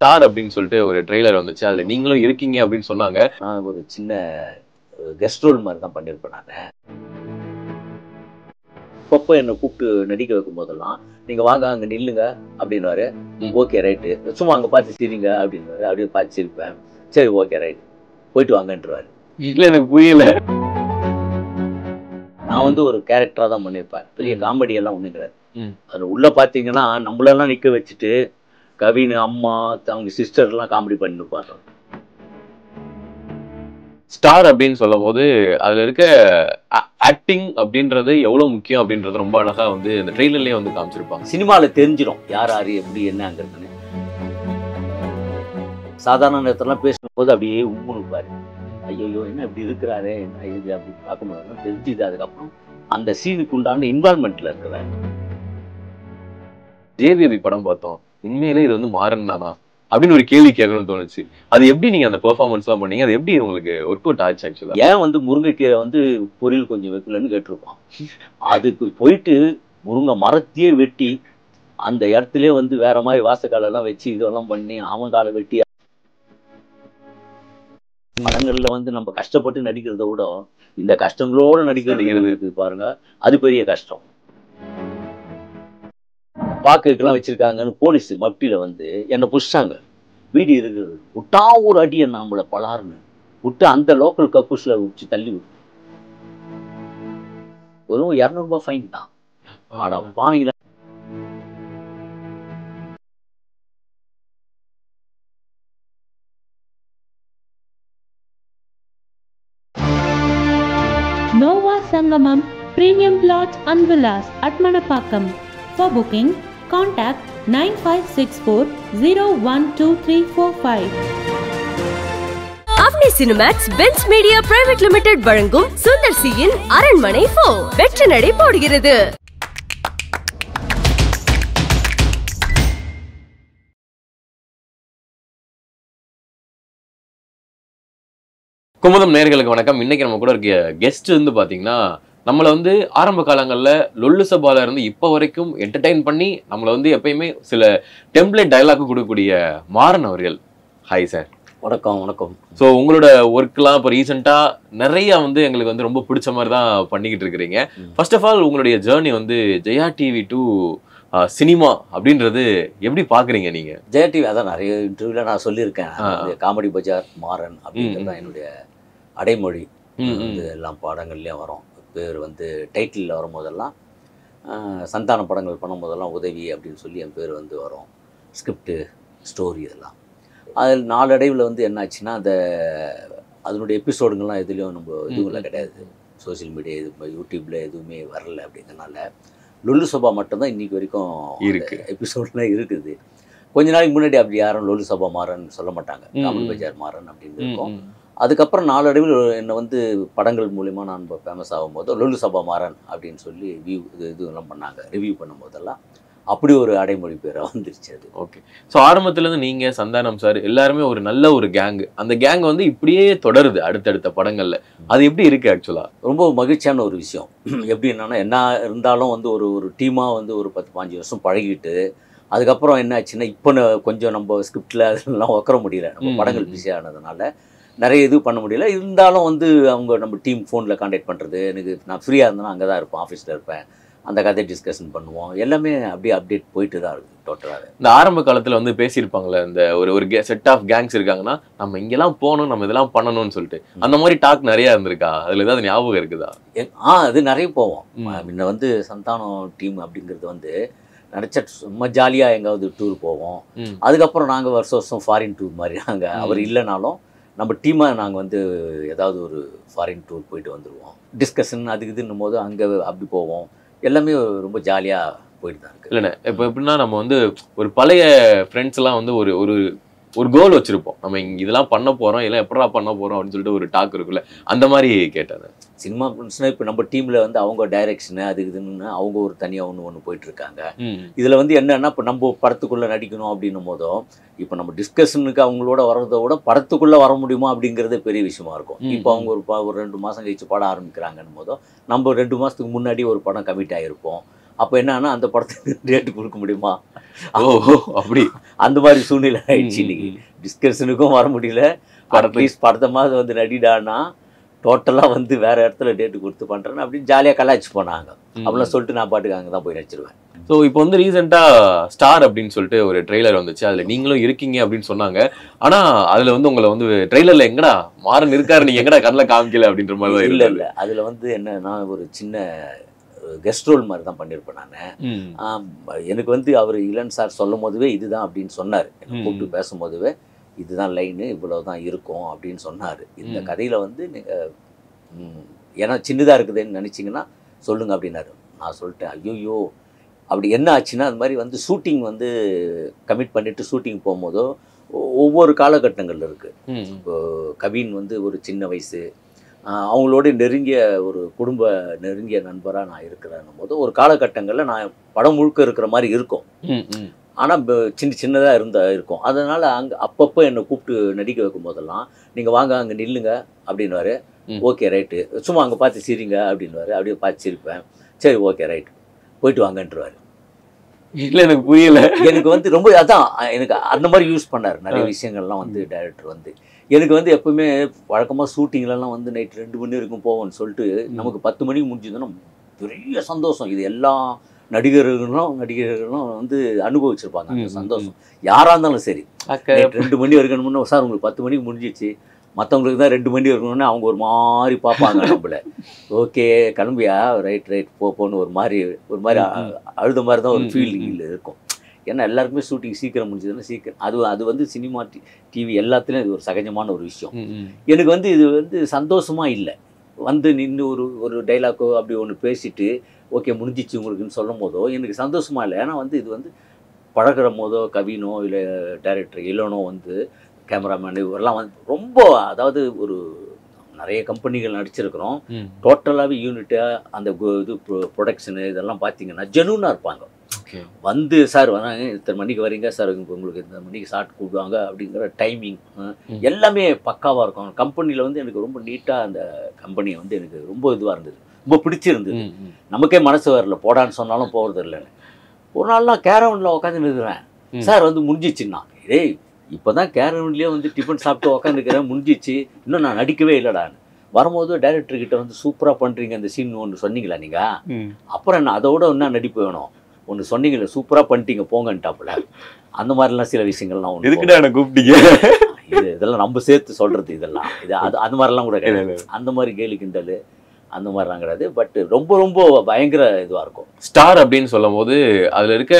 Star அப்படின்னு சொல்லிட்டு ஒரு ட்ரெய்லர் வந்துச்சு அதுல நீங்களும் இருக்கீங்க அப்படின்னு சொன்னாங்க நான் ஒரு சின்ன கெஸ்ட் ரோல் மாதிரி தான் பண்ணியிருப்பேன் நான் அப்பப்போ என்னை கூப்பிட்டு நடிக்க வைக்கும் போதெல்லாம் நீங்க வாங்க அங்க நில்லுங்க அப்படின்னுவாரு ஓகே ரைட்டு சும்மா அங்க பார்த்து சிரிங்க அப்படின்னுவாரு அப்படியே பார்த்து சிரிப்பேன் சரி ஓகே ரைட் போயிட்டு வாங்கன்றவாரு இல்ல எனக்கு புரியல நான் வந்து ஒரு கேரக்டரா தான் பண்ணியிருப்பேன் பெரிய காமெடி எல்லாம் ஒண்ணும் கிடையாது ம். அது உள்ள பாத்தீங்கன்னா நம்மளெல்லாம் நிக்க வச்சுட்டு கவின் அம்மா அவங்க சிஸ்டர் எல்லாம் காமெடி பண்ணிருப்பாங்க ஸ்டார் அப்படின்னு சொல்லும் போது அதுல இருக்க ஆக்டிங் அப்படின்றது எவ்வளவு முக்கியம் அப்படின்றது ரொம்ப அழகா வந்து இந்த ட்ரெய்லர்லயே வந்து காமிச்சிருப்பாங்க சினிமால தெரிஞ்சிடும் யார் யாரு எப்படி என்னங்கிறதுன்னு சாதாரண நேரத்தெல்லாம் பேசும்போது அப்படியே உம்முன்னு பாரு ஐயோ என்ன இப்படி இருக்கிறாரே என்ன இது அப்படி பார்க்கும்போது தெரிஞ்சுது அதுக்கப்புறம் அந்த சீனுக்கு உண்டான இன்வால்மெண்ட்ல இருக்கிறேன் ஜேவிபி படம் பார்த்தோம் உண்மையிலே இது வந்து மாறன் தானா அப்படின்னு ஒரு கேள்வி கேட்கணும்னு தோணுச்சு அது எப்படி நீங்க அந்த பெர்ஃபார்மன்ஸ் எல்லாம் பண்ணீங்க அது எப்படி உங்களுக்கு ஒர்க் அவுட் ஆச்சு ஆக்சுவலா ஏன் வந்து முருங்கைக்கீரை வந்து பொரியல் கொஞ்சம் வைக்கலன்னு கேட்டிருப்பான் அதுக்கு போயிட்டு முருங்கை மரத்தையே வெட்டி அந்த இடத்துல வந்து வேற மாதிரி வாசக்காலெல்லாம் வச்சு இதெல்லாம் பண்ணி அவன் காலை வெட்டி படங்கள்ல வந்து நம்ம கஷ்டப்பட்டு நடிக்கிறத விட இந்த கஷ்டங்களோட நடிக்கிறது இருக்கு பாருங்க அது பெரிய கஷ்டம் பாக்குக்கெல்லாம் வச்சிருக்காங்கன்னு போலீஸ் மப்டியில வந்து என்னை புடிச்சிட்டாங்க வீடு இருக்குது விட்டா ஒரு அடி என்ன நம்மளை பலாருன்னு விட்டு அந்த லோக்கல் கக்கூஸ்ல வச்சு தள்ளி விட்டு வெறும் இரநூறுபா ஃபைன் தான் ஆடா பாவீங்களா Nova Sangamam Premium Plots and Villas at Manapakam. For booking, contact 9564 012345. Avni Cinemax Benz Media Private Limited வழங்கும் சுந்தர் சியின் அரண்மனை போ வெற்றி நடை போடுகிறது குமுதம் நேர்களுக்கு வணக்கம் இன்னைக்கு நம்ம கூட இருக்க கெஸ்ட் வந்து பாத்தீங்கன்னா நம்மளை வந்து ஆரம்ப காலங்கள்ல லொல்லு சபால இருந்து இப்போ வரைக்கும் என்டர்டைன் பண்ணி நம்மளை வந்து எப்பயுமே சில டெம்ப்ளேட் டயலாக் கொடுக்கக்கூடிய மாறன் அவர்கள் ஹாய் சார் வணக்கம் வணக்கம் ஸோ உங்களோட ஒர்க்லாம் இப்போ ரீசெண்டாக நிறைய வந்து எங்களுக்கு வந்து ரொம்ப பிடிச்ச மாதிரி தான் பண்ணிக்கிட்டு இருக்கிறீங்க ம். ஃபர்ஸ்ட் ஆஃப் ஆல் உங்களுடைய ஜேர்னி வந்து ஜெயா டிவி டு சினிமா அப்படின்றது எப்படி பார்க்குறீங்க நீங்க ஜெயா டிவி அதான் நிறைய இன்டர்வியூல நான் சொல்லியிருக்கேன் ஆ. காமெடி பஜார் மாறன் அப்படிங்கிறது தான் என்னுடைய அடைமொழி ம், ம். வந்து எல்லா படங்கள்லையும் வரும் பேர் வந்து டைட்டிலில் வரும்போதெல்லாம் ஆஹ், சந்தான படங்கள் பண்ணும்போதெல்லாம் உதவி அப்படின்னு சொல்லி என் பேர் வந்து வரும் ஸ்கிரிப்டு ஸ்டோரி இதெல்லாம் அதில் நாளடைவில் வந்து என்னாச்சுன்னா அந்த அதனுடைய எபிசோடுங்கள்லாம் எதுலேயும் நம்ம இதுவும் இல்லை கிடையாது சோஷியல் மீடியா இது இப்போ யூடியூப்பில் எதுவுமே வரல அப்படிங்கிறனால லுல்லு சபா மட்டும்தான் இன்னைக்கு வரைக்கும் இருக்கு. எபிசோட்லாம் இருக்குது கொஞ்ச நாளைக்கு முன்னாடி அப்படி யாரும் லொல்லு சபா மாறன் சொல்ல மாட்டாங்க ம், காமெடி ம். பஜார் மாறன் அப்படின்னு ம், இருக்கும் ம். அதுக்கப்புறம் நாளடைவில் என்னை வந்து படங்கள் மூலிமா நான் ஃபேமஸ் ஆகும்போது லொல்லு சபா மாறன் அப்படின்னு சொல்லி வியூ இது இதுலாம் பண்ணாங்க ரிவ்யூ பண்ணும்போதெல்லாம் அப்படி ஒரு அடைமொழி பேராக வந்துருச்சு அது ஓகே ஸோ ஆரம்பத்துல இருந்து நீங்க சந்தானம் சார் எல்லாருமே ஒரு நல்ல ஒரு கேங் அந்த கேங் வந்து இப்படியே தொடருது அடுத்தடுத்த படங்கள்ல அது எப்படி இருக்கு ஆக்சுவலா ரொம்ப மகிழ்ச்சியான ஒரு விஷயம் எப்படி என்னன்னா என்ன இருந்தாலும் வந்து ஒரு ஒரு டீமாக வந்து ஒரு பத்து பாஞ்சு வருஷம் பழகிட்டு அதுக்கப்புறம் என்ன ஆச்சுன்னா இப்போ ந- கொஞ்சம் நம்ம ஸ்கிரிப்டில் அதெல்லாம் உக்கர முடியல நம்ம ம், படங்கள் ம். பிஸி ஆனதுனால நிறைய இது பண்ண முடியல இருந்தாலும் வந்து அவங்க நம்ம டீம் ஃபோனில் காண்டாக்ட் பண்ணுறது எனக்கு நான் ஃப்ரீயாக இருந்தேன்னா அங்கே தான் இருப்பேன் ஆஃபீஸில் இருப்பேன் அந்த கதை டிஸ்கஷன் பண்ணுவோம் எல்லாமே அப்படியே அப்டேட் போயிட்டு தான் இருக்குது டோட்டலாகவே இந்த ஆரம்ப காலத்துல வந்து பேசியிருப்பாங்கல்ல இந்த ஒரு ஒரு செட் ஆஃப் கேங்ஸ் இருக்காங்கன்னா நம்ம இங்கெல்லாம் போகணும் நம்ம இதெல்லாம் பண்ணணும்னு சொல்லிட்டு அந்த மாதிரி டாக் நிறைய இருந்திருக்கா அதுல ஏதாவது ஞாபகம் இருக்குதா ஆ அது நிறைய போவோம் ம். முன்ன வந்து சந்தானம் டீம் அப்படிங்கிறது வந்து நினச்ச சும்மா ஜாலியாக எங்காவது டூர் போவோம் ம். அதுக்கப்புறம் நாங்கள் வருஷம் வருஷம் ஃபாரின் டூர் மாதிரி நாங்கள் ம். அவர் இல்லைனாலும் நம்ம டீமாக நாங்கள் வந்து ஏதாவது ஒரு ஃபாரின் டூர் போயிட்டு வந்துடுவோம் டிஸ்கஷன் அதுக்கு இதுன்னும் போது அங்கே அப்படி போவோம் எல்லாமே ரொம்ப ஜாலியாக போயிட்டு தான் இருக்கு இல்லைண்ணே இப்போ எப்படின்னா நம்ம வந்து ஒரு பழைய ஃப்ரெண்ட்ஸ் எல்லாம் வந்து ஒரு ஒரு ஒரு கோல் வச்சிருப்போம் நம்ம இங்க இதெல்லாம் பண்ண போறோம் இல்லை எப்படா பண்ண போறோம் அப்படின்னு சொல்லிட்டு ஒரு டாக் இருக்குல்ல அந்த மாதிரி கேட்டேன் சினிமா ஃப்ரெண்ட்ஸ்னால் இப்போ நம்ம டீமில் வந்து அவங்க டைரக்ஷனு அதுக்கு இதுன்னு அவங்க ஒரு தனியாக ஒன்று ஒன்று போயிட்டு இருக்காங்க ம் இதில் வந்து என்னன்னா இப்போ நம்ம படத்துக்குள்ளே நடிக்கணும் அப்படின்னும் போதும் இப்போ நம்ம டிஸ்கஷனுக்கு அவங்களோட வர்றதை விட படத்துக்குள்ளே வர முடியுமா அப்படிங்கிறதே பெரிய விஷயமா இருக்கும் ம், இப்போ ம். அவங்க ஒரு ப- ஒரு ரெண்டு மாதம் கழிச்சு படம் ஆரம்பிக்கிறாங்கன்னு போதும் நம்ம ரெண்டு மாதத்துக்கு முன்னாடி ஒரு படம் கமிட் ஆகிருப்போம் அப்போ என்னன்னா அந்த படத்துக்கு ரேட்டு கொடுக்க முடியுமா ஓ அப்படி அந்த மாதிரி சூழ்நிலை ஆயிடுச்சு ம், இன்னைக்கு ம். டிஸ்கஷனுக்கும் வர முடியல படத்துக்கு- அட்லீஸ்ட் படத்தை மாதிரி வந்து நடிடானா டோட்டலாக வந்து வேற இடத்துல டேட்டு கொடுத்து பண்ணுறேன்னு அப்படின்னு ஜாலியாக கலாய்ச்சி போனாங்க ம். அப்படிலாம் சொல்லிட்டு நான் பாட்டுக்கு அங்கே தான் போய் நடிச்சிருவேன் ஸோ இப்போ வந்து ரீசெண்டா ஸ்டார் அப்படின்னு சொல்லிட்டு ஒரு ட்ரெய்லர் வந்துச்சு அதுல நீங்களும் இருக்கீங்க அப்படின்னு சொன்னாங்க ஆனா அதுல வந்து உங்களை வந்து ட்ரெய்லர்ல எங்கடா மாறன் இருக்காரு நீங்க எங்கடா கண்ணில் காமிக்கல அப்படின்ற மாதிரி தான் இல்லை இருந்தது. இல்லை அதில் வந்து என்னன்னா ஒரு சின்ன கெஸ்ட் ரோல் மாதிரி தான் பண்ணியிருப்பேன் நான் ம். ஆம், எனக்கு வந்து அவர் இளன் சார் சொல்லும் போதுவே இதுதான் அப்படின்னு சொன்னார் என்னை ம். கூப்பிட்டு பேசும்போதுவே இதுதான் லைனு இவ்வளவு தான் இருக்கும் அப்படின்னு சொன்னார் இந்த ம். கதையில் வந்து நீங்கள் ஏன்னா சின்னதாக இருக்குதுன்னு நினச்சிங்கன்னா சொல்லுங்க அப்படின்னாரு நான் சொல்லிட்டேன் ஐயோயோ அப்படி என்ன ஆச்சுன்னா அது மாதிரி வந்து ஷூட்டிங் வந்து கமிட் பண்ணிட்டு ஷூட்டிங் போகும்போதோ ஒ- ஒவ்வொரு காலகட்டங்கள் இருக்குது ம். இப்போ கவின் வந்து ஒரு சின்ன வயசு ஆஹ் அவங்களோட நெருங்கிய ஒரு குடும்ப நெருங்கிய நண்பராக நான் இருக்கிறேன்னும் போது ஒரு காலகட்டங்களில் நான் படம் முழுக்க இருக்கிற மாதிரி இருக்கும் ம். ம். ஆனால் சின்ன சின்னதாக இருந்த இருக்கும் அதனால் அங்கே அப்பப்போ என்னை கூப்பிட்டு நடிக்க வைக்கும் போதெல்லாம் நீங்கள் வாங்க அங்கே நில்லுங்க அப்படின்னுவாரு ம். ஓகே ரைட்டு சும்மா அங்கே பார்த்து சிரிங்க அப்படின்னுவாரு அப்படியே பார்த்து சிரிப்பேன் சரி ஓகே ரைட் போயிட்டு வாங்கன்றவாரு இல்ல எனக்கு புரியல எனக்கு வந்து ரொம்ப அதான் எனக்கு அந்த மாதிரி யூஸ் பண்ணார் நிறைய விஷயங்கள்லாம் வந்து டைரக்டர் வந்து எனக்கு வந்து எப்பவுமே வழக்கமாக ஷூட்டிங்லலாம் வந்து நைட் ரெண்டு மணி வரைக்கும் போவோம்னு சொல்லிட்டு நமக்கு பத்து மணிக்கு முடிஞ்சதுன்னா பெரிய சந்தோஷம் இது எல்லா நடிகர்களும் நடிகர்களும் வந்து அனுபவிச்சிருப்பாங்க அந்த ம், ம், சந்தோஷம் யாராக இருந்தாலும் சரி அக்கா நைட் ரெண்டு மணி வரைக்கும் முன்னே சார் உங்களுக்கு பத்து மணிக்கு முடிஞ்சிச்சு மற்றவங்களுக்கு தான் ரெண்டு மணி இருக்கணும்னு அவங்க ஒரு மாதிரி பார்ப்பாங்க நம்மள ஓகே கிளம்பியா ரைட் ரைட் போ போன்னு ஒரு மாதிரி ஒரு மாதிரி அ- அழுத மாதிரி தான் ஒரு ம், ம், ஃபீலிங்கில் இருக்கும் ஏன்னா எல்லாருக்குமே ஷூட்டிங் சீக்கிரம் முடிஞ்சதுன்னா சீக்கிரம் அது அது வந்து சினிமா டிவி எல்லாத்துலேயும் இது ஒரு சகஜமான ஒரு விஷயம் ம். ம். எனக்கு வந்து இது வந்து சந்தோஷமா இல்லை வந்து நின்று ஒரு ஒரு டைலாக்கோ அப்படி ஒன்று பேசிட்டு ஓகே முடிஞ்சிச்சு உங்களுக்குன்னு சொல்லும் போதோ எனக்கு சந்தோஷமா இல்லை ஏன்னா வந்து இது வந்து பழகுற போதோ கவினோ இல்லை டைரக்டர் இளனோ வந்து கேமராமேன் இவரெல்லாம் வந்து ரொம்ப அதாவது ஒரு நிறைய கம்பெனிகள் நடிச்சிருக்கிறோம் ம். டோட்டலாகவே யூனிட்டாக அந்த கு- இது ப்ரொடக்ஷனு இதெல்லாம் பார்த்தீங்கன்னா ஜெனூனாக இருப்பாங்க ஓகே வந்து சார் வராங்க இத்தனை மணிக்கு வரீங்க சார் இப்போ உங்களுக்கு இந்த மணிக்கு ஷார்ட் கூப்பிடுவாங்க அப்படிங்கிற டைமிங் ம். எல்லாமே பக்காவாக இருக்கும் கம்பெனியில் வந்து எனக்கு ரொம்ப நீட்டாக அந்த கம்பெனி வந்து எனக்கு ரொம்ப இதுவாக இருந்தது ரொம்ப பிடிச்சிருந்தது ம். ம். நமக்கே மனசு வரல போடான்னு சொன்னாலும் போகிறது இல்லைன்னு ஒரு நாள் நான் கேரவனில் உட்காந்து நிறுத்துறேன் ம். சார் வந்து முடிஞ்சிச்சுன்னா டேய் இப்போ தான் கேரவன்லேயே வந்து டிஃபன் சாப்பிட்டு உட்காந்துக்கிறேன் முடிஞ்சிச்சு இன்னும் நான் நடிக்கவே இல்லைடான்னு வரும்போது டைரக்டர் கிட்ட வந்து சூப்பராக பண்ணுறீங்க அந்த சீன் ஒன்று சொன்னீங்களா நீங்கள் ம். அப்புறம் என்ன அதோட என்ன நடிப்பு வேணும் ஒன்று சொன்னீங்களே சூப்பராக பண்ணிட்டீங்க போங்கன்ட்டாப்புல அந்த மாதிரிலாம் சில விஷயங்கள்லாம் ஒன்று எதுக்குடா என்ன கூப்பிட்டீங்க இது இதெல்லாம் நம்ம சேர்த்து சொல்கிறது இதெல்லாம் இது அது அது மாதிரிலாம் கூட இல்ல, கிடையாது இல்ல. அந்த மாதிரி கேலி கிண்டல் அந்த மாதிரிலாம் கிடையாது பட் ரொம்ப ரொம்ப பயங்கர இதுவாக இருக்கும் ஸ்டார் அப்படின்னு சொல்லும் போது அதுல இருக்க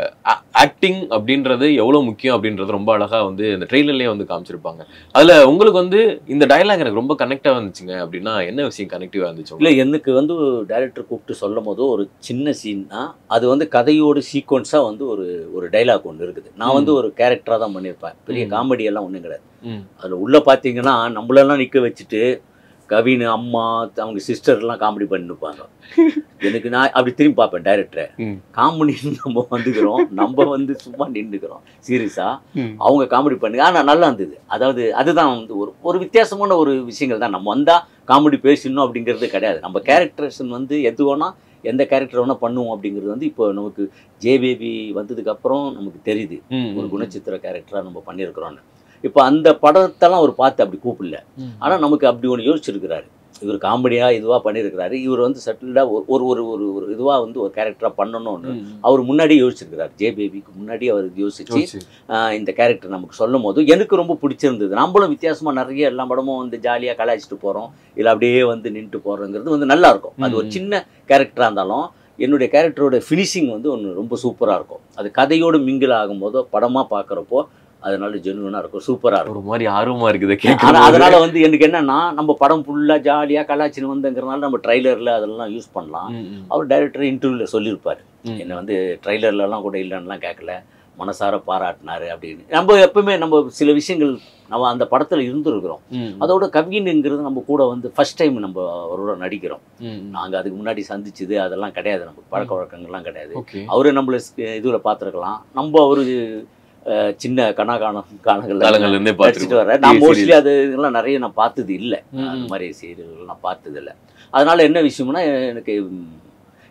ஆக்டிங் அப்படின்றது எவ்வளவு முக்கியம் அப்படின்றது ரொம்ப அழகா வந்து இந்த ட்ரெய்லர்லயே வந்து காமிச்சிருப்பாங்க அதுல உங்களுக்கு வந்து இந்த டயலாக் எனக்கு ரொம்ப கனெக்டா வந்துச்சுங்க அப்படின்னா என்ன விஷயம் கனெக்டிவா இருந்துச்சு இல்லை உங்களுக்கு? எனக்கு வந்து டைரக்டர் கூப்பிட்டு சொல்லும் போது ஒரு சின்ன சீன்னா அது வந்து கதையோட சீக்வன்ஸாக வந்து ஒரு ஒரு டைலாக் ஒன்று இருக்குது நான் வந்து ஒரு கேரக்டராக தான் பண்ணியிருப்பேன் பெரிய ம். காமெடி எல்லாம் ஒன்றும் கிடையாது ம். அதில் உள்ளே பார்த்தீங்கன்னா நம்மளெல்லாம் நிற்க வச்சுட்டு கவின் அம்மா அவங்க சிஸ்டர்லாம் காமெடி பண்ணிருப்பாங்க எனக்கு நான் அப்படி திரும்பி பார்ப்பேன் டைரக்டரை ம். காமெடின்னு நம்ம வந்துக்கிறோம் நம்ம வந்து சும்மா நின்றுக்கிறோம் சீரியஸாக ம். அவங்க காமெடி பண்ணுங்க ஆனால் நல்லா இருந்தது அதாவது அதுதான் வந்து ஒரு ஒரு வித்தியாசமான ஒரு விஷயங்கள் தான் நம்ம வந்தால் காமெடி பேசணும் அப்படிங்கிறது கிடையாது நம்ம கேரக்டர்ஸ் வந்து எது வேணா எந்த கேரக்டர் வேணால் பண்ணுவோம் அப்படிங்கிறது வந்து இப்போ நமக்கு ஜே பேபி வந்ததுக்கப்புறம் நமக்கு தெரியுது ம். ஒரு குணச்சித்திர கேரக்டராக நம்ம பண்ணியிருக்கிறோன்னு இப்போ அந்த படத்தெல்லாம் அவர் பார்த்து அப்படி கூப்பிடல ம். ஆனால் நமக்கு அப்படி ஒன்று யோசிச்சிருக்கிறாரு இவர் காமெடியாக இதுவாக பண்ணியிருக்கிறாரு இவர் வந்து சட்டில்டாக ஒரு ஒரு ஒரு ஒரு இதுவாக வந்து ஒரு கேரக்டராக பண்ணணும்னு ம். அவர் முன்னாடி யோசிச்சிருக்கிறார் ஜே பேபிக்கு முன்னாடி அவர் யோசிச்சு யோசிச்சு. ஆஹ் இந்த கேரக்டர் நமக்கு சொல்லும் போது எனக்கு ரொம்ப பிடிச்சிருந்தது நம்மளும் வித்தியாசமாக நிறைய எல்லா படமும் வந்து ஜாலியாக கலாய்ச்சிட்டு போகிறோம் இல்லை அப்படியே வந்து நின்றுட்டு போகிறோங்கிறது வந்து நல்லா இருக்கும் அது ஒரு ம். சின்ன கேரக்டராக இருந்தாலும் என்னுடைய கேரக்டரோட ஃபினிஷிங் வந்து ஒன்று ரொம்ப சூப்பராக இருக்கும் அது கதையோடு மிங்கில் ஆகும்போதோ படமாக பார்க்குறப்போ அதனால ஜெனுவனாக இருக்கும் சூப்பராக இருக்கும் ஒரு மாதிரி ஆர்வமா இருக்குது ஆனா கேட்க அதனால வந்து எனக்கு என்னன்னா நம்ம படம் ஃபுல்லாக ஜாலியாக கலாச்சின்னு வந்தங்கிறனால நம்ம ட்ரைலரில் அதெல்லாம் யூஸ் பண்ணலாம் அவர் டைரக்டர் இன்டர்வியூவில் சொல்லியிருப்பார் என்னை வந்து ட்ரைலர்லலாம் கூட இல்லைன்னுலாம் கேட்கல மனசார பாராட்டினாரு அப்படின்னு நம்ம எப்பவுமே நம்ம சில விஷயங்கள் நம்ம அந்த படத்தில் இருந்திருக்கிறோம் அதோட கவின்ங்கிறது நம்ம கூட வந்து ஃபர்ஸ்ட் டைம் நம்ம அவரோட நடிக்கிறோம் நாங்கள் அதுக்கு முன்னாடி சந்திச்சது அதெல்லாம் கிடையாது நமக்கு பழக்க வழக்கங்கள்லாம் கிடையாது ஓகே அவரு நம்மள இதில் பார்த்துருக்கலாம் நம்ம அவரு அஹ், சின்ன கணக்கானம் காலங்களில் காலங்கள்ல இருந்தே நடிச்சிட்டு பார்த்துருக்கோம் வரேன் நான் TV மோஸ்ட்லி அது இதெல்லாம் நிறைய நான் பார்த்தது இல்லை ம், அந்த ம். மாதிரி சீரியல் நான் பார்த்தது இல்லை அதனால என்ன விஷயம்னா எனக்கு ம்,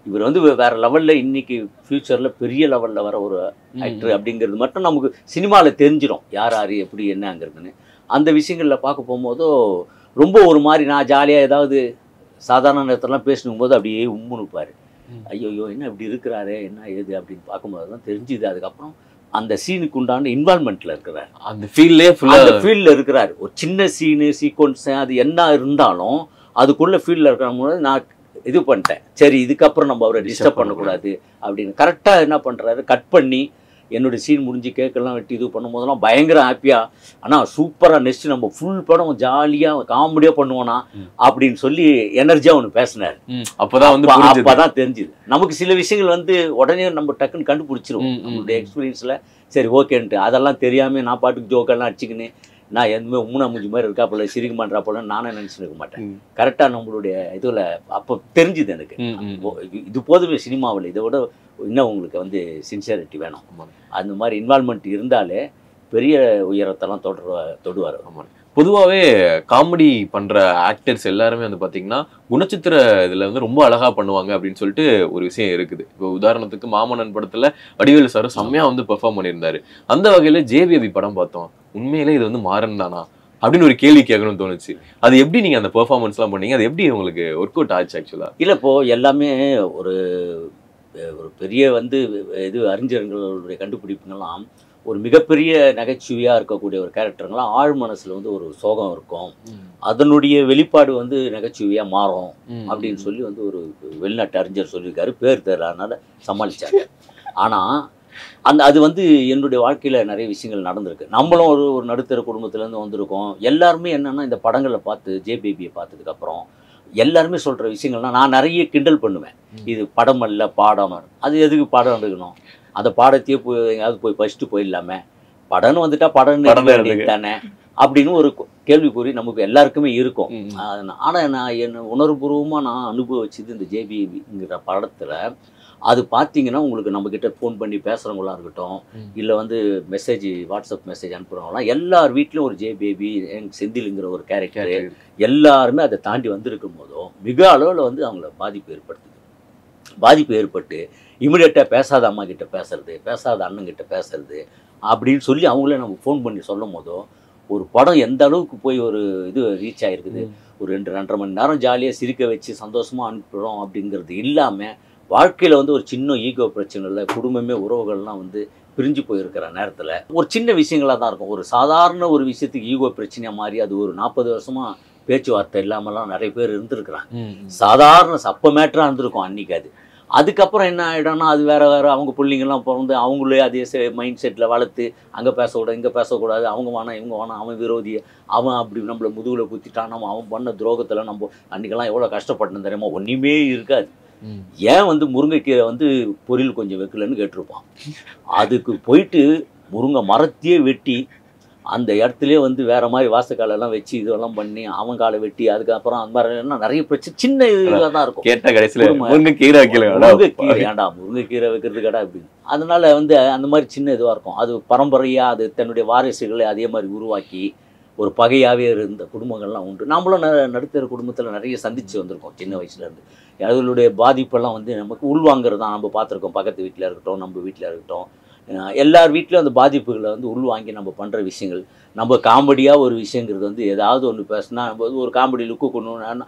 இவர் வந்து வேற லெவலில் இன்னைக்கு ஃப்யூச்சரில் பெரிய லெவலில் வர ஒரு ஆக்டர் அப்படிங்கிறது மட்டும் நமக்கு சினிமாவில் தெரிஞ்சிடும் யார் யார் எப்படி என்னங்கிறதுன்னு அந்த விஷயங்களில் பார்க்க போகும்போதோ ரொம்ப ஒரு மாதிரி நான் ஜாலியாக ஏதாவது சாதாரண நேரத்திலலாம் பேசணும் போது அப்படியே உம்முன்னு இருப்பாரு ம். ஐயோ என்ன இப்படி இருக்கிறாரு என்ன ஏது அப்படின்னு பார்க்கும்போது தான் தெரிஞ்சுது அதுக்கப்புறம் அந்த சீனுக்கு உண்டான இன்வால்மெண்ட்டில் இருக்கிறார் அந்த ஃபீல்லே ஃபுல்லா அந்த ஃபீல்டில் இருக்கிறார் ஒரு சின்ன சீனு சீக்வன்ஸ் அது என்ன இருந்தாலும் அதுக்குள்ள ஃபீல்டில் இருக்கிற நான் இது பண்ணிட்டேன் சரி இதுக்கப்புறம் நம்ம அவரை டிஸ்டர்ப் பண்ணக்கூடாது அப்படின்னு கரெக்டாக என்ன பண்ணுறாரு கட் பண்ணி என்னோட சீன் முடிஞ்சு கேக்கெல்லாம் வெட்டி இது பண்ணும்போதெல்லாம் பயங்கர ஹாப்பியாக ஆனால் சூப்பராக நெக்ஸ்ட் நம்ம ஃபுல் படம் ஜாலியாக காமெடியாக பண்ணுவோனா ம். அப்படின்னு சொல்லி எனர்ஜியாக ஒன்று பேசினார் ம், அப்பதான் வந்து அப்ப- புரிஞ்சுது அப்பதான் தெரிஞ்சுது நமக்கு சில விஷயங்கள் வந்து உடனே நம்ம டக்குன்னு கண்டுபிடிச்சிருவோம் ம், ம், நம்மளுடைய ம். எக்ஸ்பீரியன்ஸில் சரி ஓகேன்ட்டு அதெல்லாம் தெரியாம நான் பாட்டுக்கு ஜோக்கெல்லாம் அடிச்சுக்கின்னு நான் எதுவுமே மூணா மூஞ்சி மாதிரி இருக்காப்புல சிரிக்க மாட்டேறாப்புல நானே நினச்சிட்டு இருக்க மாட்டேன் ம். கரெக்டாக நம்மளுடைய இதில் அப்போ தெரிஞ்சுது எனக்கு ம், ம், ஓ, இது- இது போதுமே சினிமாவில் இதை விட இன்னும் உங்களுக்கு வந்து சின்சியரிட்டி வேணும் ஆமா. அந்த மாதிரி இன்வால்மெண்ட் இருந்தாலே பெரிய உயரத்தெல்லாம் தொடுற தொடுவார் ஆமா. பொதுவாவே காமெடி பண்ற ஆக்டர்ஸ் எல்லாருமே வந்து பாத்தீங்கன்னா குணச்சித்திர இதுல வந்து ரொம்ப அழகா பண்ணுவாங்க அப்படின்னு சொல்லிட்டு ஒரு விஷயம் இருக்குது இப்போ உதாரணத்துக்கு மாமன்னன் படத்துல வடிவேலு சார் செம்மையா வந்து பெர்ஃபார்ம் பண்ணியிருந்தாரு அந்த வகையில ஜேபிஎபி படம் பார்த்தோம் உண்மையிலே இது வந்து மாறன் தானா அப்படின்னு ஒரு கேள்வி கேட்கணும்னு தோணுச்சு அது எப்படி நீங்க அந்த பெர்ஃபார்மன்ஸ் எல்லாம் பண்ணீங்க அது எப்படி உங்களுக்கு ஒர்க் அவுட் ஆச்சு ஆக்சுவலா இல்லை இப்போ எல்லாமே ஒரு அஹ், ஒரு பெரிய வந்து இது அறிஞர்களுடைய கண்டுபிடிப்புங்கெல்லாம் ஒரு மிகப்பெரிய நகைச்சுவையாக இருக்கக்கூடிய ஒரு கேரக்டருங்கெல்லாம் ஆழ் மனசில் வந்து ஒரு சோகம் இருக்கும் அதனுடைய வெளிப்பாடு வந்து நகைச்சுவையாக மாறும் அப்படின்னு சொல்லி வந்து ஒரு வெளிநாட்டு அறிஞர் சொல்லியிருக்காரு பேர் தெரியலனால சமாளிச்சாங்க ஆனால் அந்த அது வந்து என்னுடைய வாழ்க்கையில் நிறைய விஷயங்கள் நடந்திருக்கு நம்மளும் ஒரு ஒரு நடுத்தர குடும்பத்துலேருந்து வந்திருக்கோம் எல்லாருமே என்னென்னா இந்த படங்களை பார்த்து ஜே பேபியை பார்த்ததுக்கப்புறம் எல்லாருமே சொல்கிற விஷயங்கள்லாம் நான் நிறைய கிண்டல் பண்ணுவேன் ம். இது படம் அல்ல பாடம் அது எதுக்கு பாடம் எடுக்கணும் அந்த பாடத்தையே போய் எங்கேயாவது போய் படிச்சுட்டு போயிடலாமே படம்னு வந்துட்டா படம்னு படம் தான் எடுக்க எடுத்துக்க. தானே அப்படின்னு ஒரு கேள்விக்குறி நமக்கு எல்லாருக்குமே இருக்கும் ம், ம். ஆஹ் ஆனால் நான் என்ன உணர்வுபூர்வமாக நான் அனுபவிச்சது இந்த ஜேபிங்கிற படத்தில் அது பார்த்தீங்கன்னா உங்களுக்கு நம்மக்கிட்ட ஃபோன் பண்ணி பேசுகிறவங்களா இருக்கட்டும் ம். இல்லை வந்து மெசேஜ் வாட்ஸ்அப் மெசேஜ் அனுப்புகிறவங்களாம் எல்லார் வீட்லேயும் ஒரு ஜே பேபி எங் செந்திலுங்கிற ஒரு கேரக்டர் எல்லாருமே அதை தாண்டி வந்திருக்கும் போதும் மிக அளவில் வந்து அவங்கள பாதிப்பு ஏற்படுத்துது பாதிப்பு ஏற்பட்டு இமிடியேட்டாக பேசாத அம்மா கிட்ட பேசுறது பேசாத அண்ணன் கிட்ட பேசுறது அப்படின்னு சொல்லி அவங்களே நமக்கு ஃபோன் பண்ணி சொல்லும் போதோ ஒரு படம் எந்த அளவுக்கு போய் ஒரு இது ரீச் ஆகிருக்குது ஒரு ரெண்டு ரெண்டரை மணி நேரம் ஜாலியாக சிரிக்க வச்சு சந்தோஷமாக அனுப்புகிறோம் அப்படிங்கிறது இல்லாமல் வாழ்க்கையில் வந்து ஒரு சின்ன ஈகோ பிரச்சனை இல்லை குடும்பமே உறவுகள்லாம் வந்து பிரிஞ்சு போயிருக்கிற நேரத்தில் ஒரு சின்ன விஷயங்களாக தான் இருக்கும் ஒரு சாதாரண ஒரு விஷயத்துக்கு ஈகோ பிரச்சனையாக மாறி அது ஒரு நாற்பது வருஷமாக பேச்சுவார்த்தை இல்லாமலாம் நிறைய பேர் இருந்திருக்கிறாங்க சாதாரண சப்ப மேட்டராக இருந்திருக்கும் அன்னைக்கு அது அதுக்கப்புறம் என்ன ஆகிடும்னா அது வேற வேற அவங்க பிள்ளைங்கள்லாம் பிறந்து அவங்களே அதே மைண்ட் செட்டில் வளர்த்து அங்கே பேசக்கூடாது இங்கே பேசக்கூடாது அவங்க வேணாம் இவங்க வேணாம் அவன் விரோதி அவன் அப்படி நம்மளை முதுகில் குத்திட்டான் நம்ம அவன் பண்ண துரோகத்தில் நம்ம அன்றைக்கெல்லாம் எவ்வளோ கஷ்டப்பட்டோம் தெரியுமா ஒன்றுமே இருக்காது ஏன் வந்து முருங்கைக்கீரை வந்து பொரியல் கொஞ்சம் வைக்கலன்னு கேட்டிருப்பான் அதுக்கு போயிட்டு முருங்கை மரத்தையே வெட்டி அந்த இடத்துலயே வந்து வேற மாதிரி வாசக்காலெல்லாம் வச்சு இதெல்லாம் பண்ணி அவன் காலை வெட்டி அதுக்கப்புறம் அந்த மாதிரி எல்லாம் நிறைய பிரச்சனை சின்ன இதாக தான் இருக்கும் கேட்ட கடைசியில குடும்ப- முருங்கை கீரை வைக்கல முருங்கைக்கீரை ஏன்டா முருங்கைக்கீரை வைக்கிறது கடா அப்படின்னு அதனால வந்து அந்த மாதிரி சின்ன இதுவாக இருக்கும் அது பரம்பரையாக அது தன்னுடைய வாரிசுகளை அதே மாதிரி உருவாக்கி ஒரு பகையாகவே இருந்த குடும்பங்கள்லாம் உண்டு நம்மளும் ந- நடுத்தர குடும்பத்தில் நிறைய சந்திச்சு வந்திருக்கோம் சின்ன வயசுலேருந்து அவர்களுடைய பாதிப்பெல்லாம் வந்து நமக்கு உள்வாங்கிறது தான் நம்ம பார்த்துருக்கோம் பக்கத்து வீட்டில் இருக்கட்டும் நம்ம வீட்டில் இருக்கட்டும் அஹ் எல்லார் வீட்லையும் அந்த பாதிப்புகளை வந்து உள்வாங்கி நம்ம பண்ணுற விஷயங்கள் நம்ம காமெடியாக ஒரு விஷயங்கிறது வந்து ஏதாவது ஒன்று பேசுனா நம்ம வந்து ஒரு காமெடி லுக்கு கொண்டு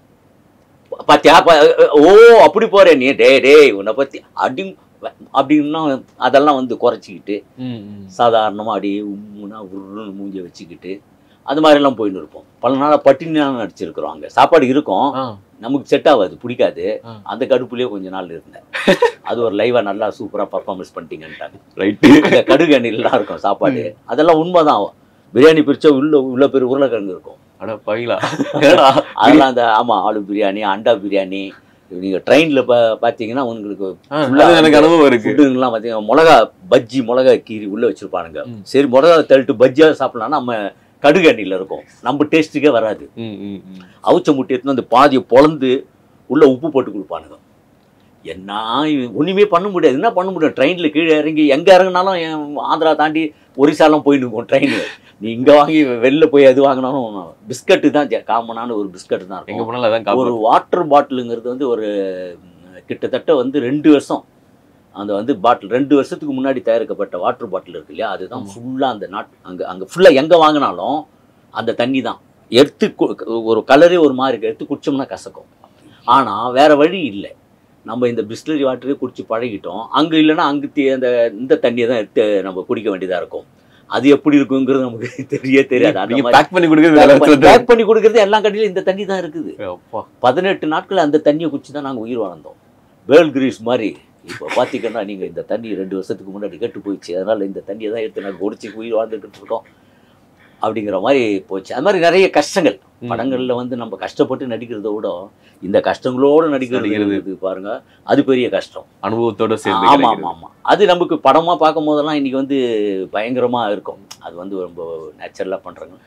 பாத்தியா பா- ஓ அப்படி போறே நீ டே டேய் உன்னை பத்தி அடி அப்படின்னா அதெல்லாம் வந்து குறைச்சிக்கிட்டு சாதாரணமாக அப்படியே உம்முனா உருன்னு மூஞ்ச வச்சுக்கிட்டு அது மாதிரிலாம் போயின்னு இருப்போம் பல நாளாக பட்டினிலாம் நடிச்சிருக்கிறோம் அங்கே சாப்பாடு இருக்கும் நமக்கு செட் ஆகாது பிடிக்காது ஆ. அந்த கடுப்புலேயே கொஞ்ச நாள் இருந்தேன் அது ஒரு லைவாக நல்லா சூப்பராக பர்ஃபார்மன்ஸ் பண்ணிட்டீங்கன்ட்டாங்க ரைட்டு இந்த கடுகு எண்ணெயிலாம் இருக்கும் சாப்பாடு அதெல்லாம் உண்மைதான் பிரியாணி பிரிச்சா உள்ள உள்ள பேர் உருளைக்கிழங்கு இருக்கும் அட பைலா ஏடா அதெல்லாம் அந்த ஆமாம் ஆலு பிரியாணி அண்டா பிரியாணி நீங்கள் ட்ரெயினில் பா பார்த்தீங்கன்னா உங்களுக்கு ஆ, அது எனக்கு அனுபவம் இருக்கு ஃபுட்டுங்கெல்லாம் பார்த்தீங்கன்னா மிளகா பஜ்ஜி மிளகா கீரி உள்ளே வச்சுருப்பானுங்க ம். சரி மிளகா தள்ளிட்டு பஜ்ஜியாக சாப்பிட்லான்னா நம்ம கடுகு எண்ணெயில் இருக்கும் நம்ம டேஸ்ட்டுக்கே வராது ம், ம், ம். அவிச்ச முட்டை எடுத்துன்னு அந்த பாதியை பொளந்து உள்ளே உப்பு போட்டு கொடுப்பானுங்க என்ன இவன் ஒன்றுமே பண்ண முடியாது என்ன பண்ண முடியும் ட்ரெயினில் கீழே இறங்கி எங்கே இறங்குனாலும் என் ஆந்திரா தாண்டி ஒரிசாலாம் போயின்னு இருக்கும் ட்ரெயின் நீ இங்கே வாங்கி வெளில போய் அது வாங்கினாலும் பிஸ்கட்டு தான் காமனான ஒரு பிஸ்கட் தான் எங்க இருக்கும் போனாலும் அதான் ஒரு காப்போம் வாட்டர் பாட்டிலுங்கிறது வந்து ஒரு கிட்டத்தட்ட வந்து ரெண்டு வருஷம் அந்த வந்து பாட்டில் ரெண்டு வருஷத்துக்கு முன்னாடி தயாரிக்கப்பட்ட வாட்டர் பாட்டில் இருக்கு இல்லையா அதுதான் ஆமா. ஃபுல்லாக அந்த நாட் அங்கே அங்கே ஃபுல்லாக எங்கே வாங்கினாலும் அந்த தண்ணி தான் எடுத்து கு- ஒரு கலரே ஒரு மாதிரி இருக்கு. எடுத்து குடிச்சோம்னா கசக்கும் ஆனால் வேற வழி இல்லை நம்ம இந்த பிஸ்லரி வாட்டரே குடிச்சு பழகிட்டோம் அங்கே இல்லைன்னா அங்கே அந்த இந்த தண்ணியை தான் எடுத்து நம்ம குடிக்க வேண்டியதாக இருக்கும் அது எப்படி இருக்குங்கிறது நமக்கு தெரிய தெரியாது அந்த நீங்க மாதிரி பேக் பண்ணி கொடுக்குறது வேற இடத்துல தான் பேக் பண்ணி கொடுக்கறது எல்லா கடையிலும் இந்த தண்ணி தான் இருக்குது இருக்கு. அப்பா பதினெட்டு நாட்கள் அந்த தண்ணியை குடிச்சு தான் நாங்கள் உயிர் வாழ்ந்தோம் வேர்ல் கிரீஸ் மாதிரி இப்போ பார்த்தீங்கன்னா நீங்கள் இந்த தண்ணி ரெண்டு வருஷத்துக்கு முன்னாடி கெட்டு போயிடுச்சு அதனால் இந்த தண்ணியை தான் எடுத்து நாங்கள் குடிச்சு உயிர் வாழ்ந்துக்கிட்டு இருக்கோம் அப்படிங்கிற மாதிரி போச்சு அது மாதிரி நிறைய கஷ்டங்கள் ம். படங்களில் வந்து நம்ம கஷ்டப்பட்டு நடிக்கிறத விட இந்த கஷ்டங்களோடு நடிக்கிறது நடிக்கிறது. இது பாருங்க அது பெரிய கஷ்டம் அனுபவத்தோட சேர்ந்து ஆமாம் கிடைக்கிறது. ஆமாம் ஆமாம் அது நமக்கு படமாக பார்க்கும் போதெல்லாம் இன்னைக்கு வந்து பயங்கரமாக இருக்கும் அது வந்து ரொம்ப நேச்சுரலாக பண்ணுறாங்க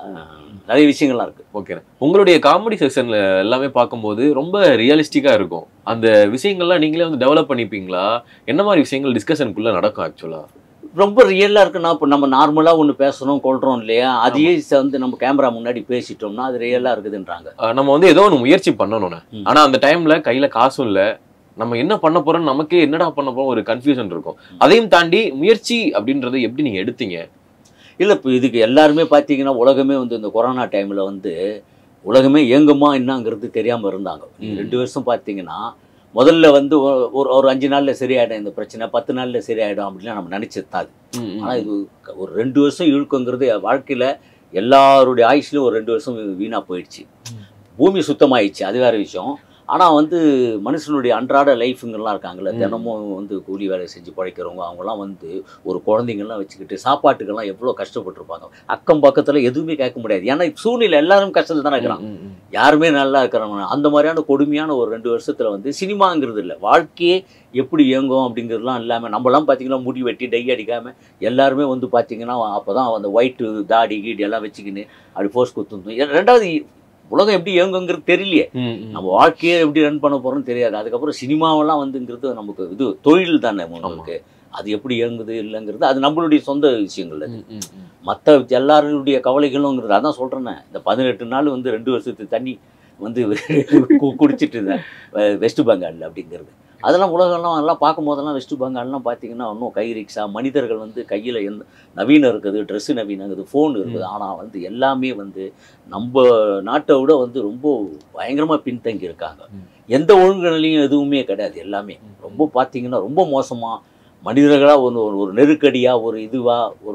நிறைய விஷயங்கள்லாம் இருக்குது ஓகே உங்களுடைய காமெடி செக்ஷன்ல எல்லாமே பார்க்கும்போது ரொம்ப ரியலிஸ்டிக்கா இருக்கும் அந்த விஷயங்கள்லாம் நீங்களே வந்து டெவலப் பண்ணிப்பீங்களா என்ன மாதிரி விஷயங்கள் டிஸ்கஷனுக்குள்ள நடக்கும் ஆக்சுவலா ரொம்ப ரியலாக இருக்குன்னா இப்போ நம்ம நார்மலாக ஒன்று பேசணும் கொள்கிறோம் இல்லையா அதையே ச- வந்து நம்ம கேமரா முன்னாடி பேசிட்டோம்னா அது ரியலாக இருக்குதுன்றாங்க நம்ம வந்து ஏதோ ஒன்று முயற்சி பண்ணணும்னு ம். ஆனா அந்த டைம்ல கையில காசும் இல்ல நம்ம என்ன பண்ண போறோம் நமக்கே என்னடா பண்ண போறோம் ஒரு கன்ஃபியூஷன் இருக்கும் அதையும் தாண்டி முயற்சி அப்படின்றத எப்படி நீங்க எடுத்தீங்க இல்லை இப்போ இதுக்கு எல்லாருமே பார்த்தீங்கன்னா உலகமே வந்து இந்த கொரோனா டைமில் வந்து உலகமே இயங்குமா என்னங்கிறது தெரியாமல் இருந்தாங்க நீங்க ம். ரெண்டு வருஷம் பார்த்தீங்கன்னா முதல்ல வந்து ஒ- ஒரு ஒரு அஞ்சு நாளில் சரியாயிடும் இந்த பிரச்சனை பத்து நாளில் சரியாயிடும் அப்படிலாம் நம்ம நினச்சது தான் ம், ம். ஆனால் இது க- ஒரு ரெண்டு வருஷம் இழுக்குங்கிறது என் வாழ்க்கையில் எல்லாருடைய ஆயுஷ்லையும் ஒரு ரெண்டு வருஷம் வீணாக போயிடுச்சு பூமி சுத்தமாயிடுச்சு அது வேற விஷயம் ஆனால் வந்து மனுஷனுடைய அன்றாட லைஃபுங்கெல்லாம் இருக்காங்கல்ல ம். தினமும் வந்து கூலி வேலை செஞ்சு பழைக்கிறவங்க அவங்கலாம் வந்து ஒரு குழந்தைங்கள்லாம் வச்சுக்கிட்டு சாப்பாட்டுக்கெல்லாம் எவ்வளோ கஷ்டப்பட்டிருப்பாங்க அக்கம் பக்கத்தில் எதுவுமே கேட்க முடியாது ஏன்னா சூழ்நிலை எல்லாரும் கஷ்டத்தில் தானே இருக்கிறாங்க ம், ம், ம். யாருமே நல்லா இருக்கிறவங்க அந்த மாதிரியான கொடுமையான ஒரு ரெண்டு வருஷத்தில் வந்து சினிமாங்கிறது இல்லை வாழ்க்கையே எப்படி இயங்கும் அப்படிங்கிறதுலாம் இல்லாமல் நம்மலாம் பார்த்தீங்கன்னா முடி வெட்டி டை அடிக்காமல் எல்லாருமே வந்து பார்த்தீங்கன்னா அப்போ தான் அந்த ஒயிட்டு தாடி கீடி எல்லாம் வச்சுக்கின்னு அப்படி போஸ்ட் குத்துணும் ரெண்டாவது உலகம் எப்படி இயங்குங்கிறது தெரியலையே ம், ம். நம்ம வாழ்க்கையை எப்படி ரன் பண்ண போகிறோம்னு தெரியாது அதுக்கப்புறம் சினிமாவெல்லாம் வந்துங்கிறது நமக்கு இது தொழில் தானே உங்களுக்கு அது எப்படி இயங்குது இல்லைங்கிறது அது நம்மளுடைய சொந்த விஷயங்கள் அது ம், ம், ம். மற்ற எல்லாருடைய கவலைகளுங்கிறது அதான் சொல்கிறேன்னே இந்த பதினெட்டு நாள் வந்து ரெண்டு வருஷத்து தண்ணி வந்து கு- குடிச்சிட்டு இருந்தேன் வெ- வெஸ்ட் பெங்காலில் அப்படிங்கிறது அதெல்லாம் உலகம்லாம் எல்லாம் பார்க்கும் போதெல்லாம் வெஸ்ட் பெங்கால்லாம் பார்த்தீங்கன்னா இன்னும் கை ரிக்ஷா மனிதர்கள் வந்து கையில் எந்த நவீனம் இருக்குது ட்ரெஸ்ஸு நவீனம் இருக்குது ஃபோன் இருக்குது ஆனால் வந்து எல்லாமே வந்து நம்ம நாட்டை விட வந்து ரொம்ப பயங்கரமாக பின்தங்கி இருக்காங்க ம். எந்த ஒழுங்குநிலையும் எதுவுமே கிடையாது எல்லாமே ரொம்ப பார்த்தீங்கன்னா ரொம்ப மோசமாக மனிதர்களாக ஒரு ஒரு- ஒரு நெருக்கடியாக ஒரு இதுவாக ஒரு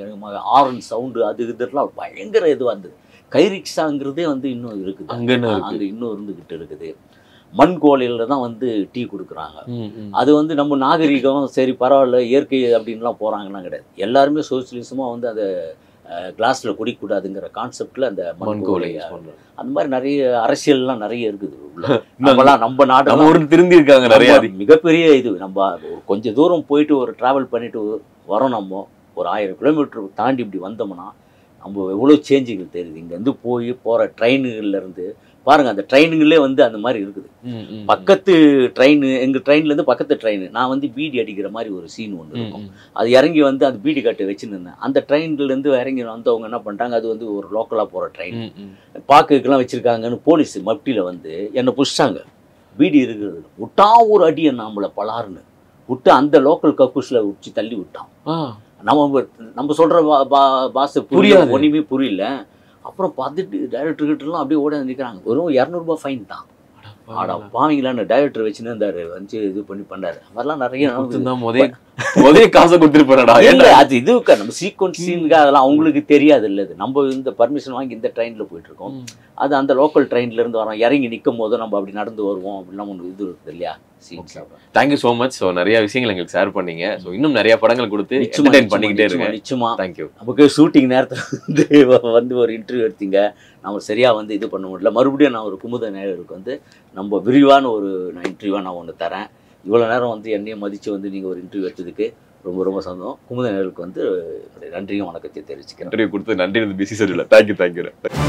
ஆரன் சவுண்டு அது இதெல்லாம் பயங்கர இதுவாக இருந்தது கை ரிக்ஷாங்கிறதே வந்து இன்னும் இருக்குது அங்கன்னு இருக்கு. அங்கே இன்னும் இருந்துக்கிட்டு இருக்குது மண் கோலையில் தான் வந்து டீ கொடுக்குறாங்க ம், ம். அது வந்து நம்ம நாகரிகம் சரி பரவாயில்ல இயற்கை அப்படின்லாம் போகிறாங்கன்னா கிடையாது எல்லாருமே சோசியலிசமாக வந்து அதை கிளாஸில் குடிக்கக்கூடாதுங்கிற கான்செப்டில் அந்த மண்கோலை மண்கோலை use பண்றோம். அந்த மாதிரி நிறைய அரசியல்லாம் நிறைய இருக்குது உள்ள. நம்மலாம் நம்ம நம்ம நாடு ஊருக்கு திருந்தி இருக்காங்க நிறைய நம்ம மிகப்பெரிய இது நம்ம ஒரு கொஞ்சம் தூரம் போயிட்டு ஒரு ட்ராவல் பண்ணிட்டு வரோம் நம்ம ஒரு ஆயிரம் கிலோமீட்டர் தாண்டி இப்படி வந்தோம்னா நம்ம எவ்வளோ சேஞ்சுகள் தெரியுது இங்கேருந்து போய் போகிற ட்ரெயினுகள்லேருந்து பாருங்கள் அந்த ட்ரெயினுங்களே வந்து அந்த மாதிரி இருக்குது ம், ம், பக்கத்து ட்ரெயின் எங்கள் ட்ரெயின்லேருந்து பக்கத்து ட்ரெயின் நான் வந்து பீடி அடிக்கிற மாதிரி ஒரு சீன் ஒன்று ம், இருக்கும் ம். அது இறங்கி வந்து அந்த பீடி கட்டு வச்சுருந்தேன் அந்த ட்ரெயின்லேருந்து இறங்கி வந்தவங்க என்ன பண்ணிட்டாங்க அது வந்து ஒரு லோக்கலாக போகிற ட்ரெயின் ம், ம். பாக்குக்கெல்லாம் வச்சிருக்காங்கன்னு போலீஸ் மப்டியில் வந்து என்னை புடிச்சிட்டாங்க பீடி இருக்கிறது விட்டா ஒரு அடி நம்மளை பலாருன்னு விட்டு அந்த லோக்கல் கக்கூஸில் உச்சி தள்ளி விட்டான் ஆ, நம்ம நம்ம சொல்கிற பா பா பாஷை புரியாது. புரியாது ஒன்றுமே புரியல அப்புறம் பார்த்துட்டு டைரக்டர் கிட்டலாம் அப்படியே ஓட நிற்கிறாங்க வெறும் இரநூறுபா ஃபைன் தான் ஆடா பாவீங்களான்னு டைரக்டர் வச்சுன்னு இருந்தாரு வந்து இது பண்ணி பண்ணாரு அதெல்லாம் நிறைய நடந்தது. கொடுத்திருந்தா முதே முதே காசை கொடுத்துருப்பாடா இல்ல அது இதுக்கு நம்ம சீக்வன்ஸ் சீனுக்கு அதெல்லாம் அவங்களுக்கு தெரியாது இல்லை இது நம்ம இந்த பர்மிஷன் வாங்கி இந்த ட்ரெயினில் போயிட்டு இருக்கோம் அது அந்த லோக்கல் ட்ரெயின்ல இருந்து வரோம் இறங்கி நிற்கும் போது நம்ம அப்படி நடந்து வருவோம் அப்படிலாம் ஒன்று இது இருக்குது இல்லையா scenes thank you so much so நிறைய விஷயங்கள் எங்களுக்கு ஷேர் பண்ணீங்க ஸோ இன்னும் நிறைய படங்கள் கொடுத்து நிச்சயமா என்டர்டைன் நிச்சயமா, பண்ணிக்கிட்டே நிச்சயமா, இருங்க நிச்சயமா தேங்க்யூ நமக்கு ஷூட்டிங் நேரத்தில் வந்து வந்து ஒரு இன்டர்வியூ எடுத்தீங்க நம்ம சரியாக வந்து இது பண்ண முடியல மறுபடியும் நான் ஒரு குமுத நேயருக்கு வந்து நம்ம விரிவான ஒரு நான் இன்டர்வியூவாக நான் ஒன்று தரேன் இவ்வளோ நேரம் வந்து என்னையும் மதித்து வந்து நீங்கள் ஒரு இன்டர்வியூ எடுத்ததுக்கு ரொம்ப ரொம்ப சந்தோஷம் குமுத நேயருக்கு வந்து என்னுடைய நன்றியும் வணக்கத்தையும் தெரிவிச்சுக்கிறேன் இன்டர்வியூ கொடுத்து நன்றி பிஸி சொல்லல thank you thank you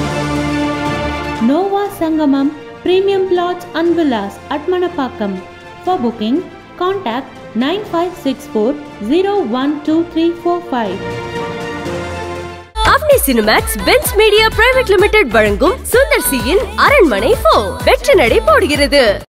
Nova Sangamam Premium Plots and Villas at Manapakam. For booking, contact 9564 012345. Avni Cinemax Benz Media Private Limited வழங்கும் சுந்தர் சியின் அரண்மனை 4 வெற்றி நடை போடுகிறது